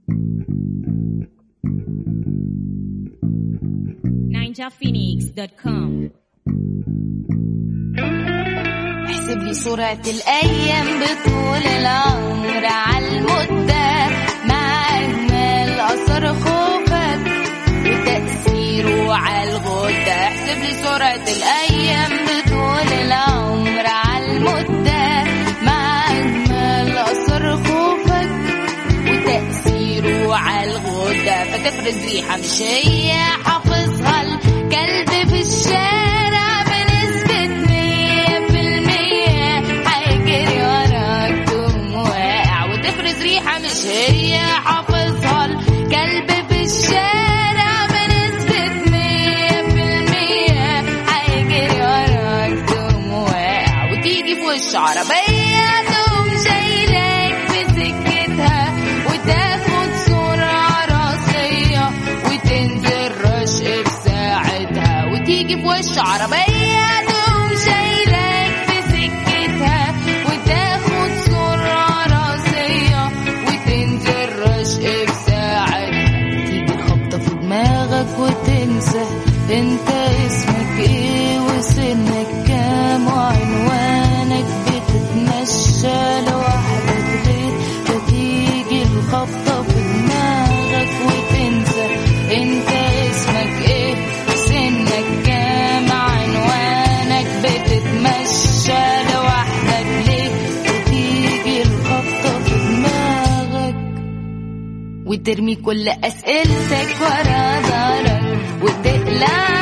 ninjaphoenix.com احسب لي سرعة الأيام بطول العمر عالمدة مع أجمل أثر خوفك وتأثيره عالغدة احسب لي سرعة الأيام بطول العمر عالمدة مع أجمل أثر خوفك وتأثيره عالغدة فتفرز ريحة مش هي حافظها الكلب في الشارع بنسبة مية في المية هيجري وراك تقوم واقع وتفرز ريحة مش هي حافظها الكلب في الشارع بنسبة مية في المية هيجري وراك تقوم واقع وتيجي في وش عربية تقوم شايلاك في سكتها وتاخد سرعة راسية وتنزل رشق في ساعتها وتيجي في وش عربية تقوم شايلاك في سكتها وتاخد سرعة راسية وتنزل رشق في ساعتها تيجي الخبطة في دماغك وتنسى انت اسمك ايه وسنك كام وعنوانك بتتمشى لوحدك ليه فتيجي الخبطة في دماغك وتنسى انت اسمك ايه سنك كام عنوانك بتتمشى لوحدك ليه وتيجي الخبطة في دماغك وترمي كل أسئلتك ورا ظهرك وتقلع